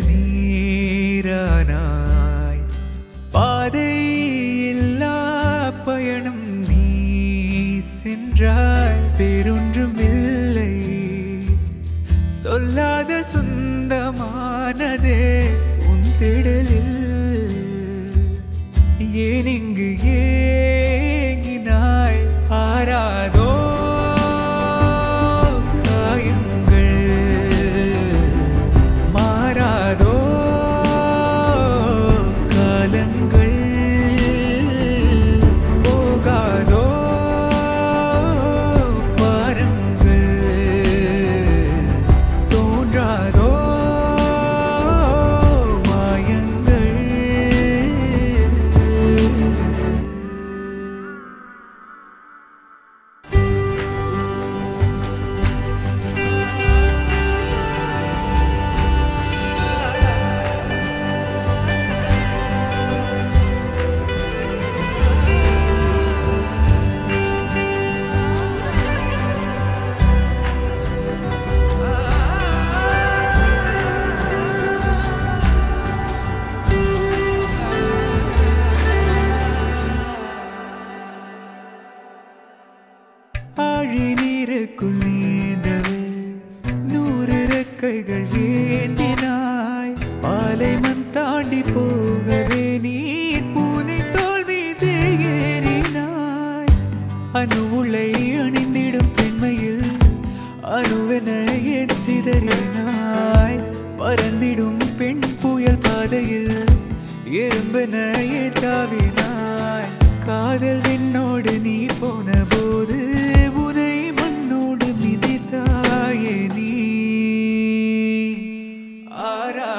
நீரானாய் பாதை இல்லா பயணம் நீ சென்றாய் பேரொன்றும் இல்லை சொல்லாத சொந்தமானதே உன் தேடலில் ஏன் இங்கு ஏங்கினாய் ஆராதோ காயங்கள் மாறாதோ காலங்கள் போகாதோ பாருங்கள் தோன்றாதோ மாயங்கள் ஆழி நீருக்குள் நீந்தவே நூறு ரெக்கைகள் ஏந்தினாய் பாலை மண் தாண்டி போகவே நீர் பூனை தோல் மீது ஏறினாய் அணுவுளை அணிந்திடும் பெண்மையில் அணுவென ஏன் சிதறினாய் பறந்திடும் பெண் புயல் பாதையில் எறும்பென ஏத்தாவினாய் காதல் என்னோடு நீ போன போது உனை மண்ணோடு மிதித்தாயே நீ ஆரா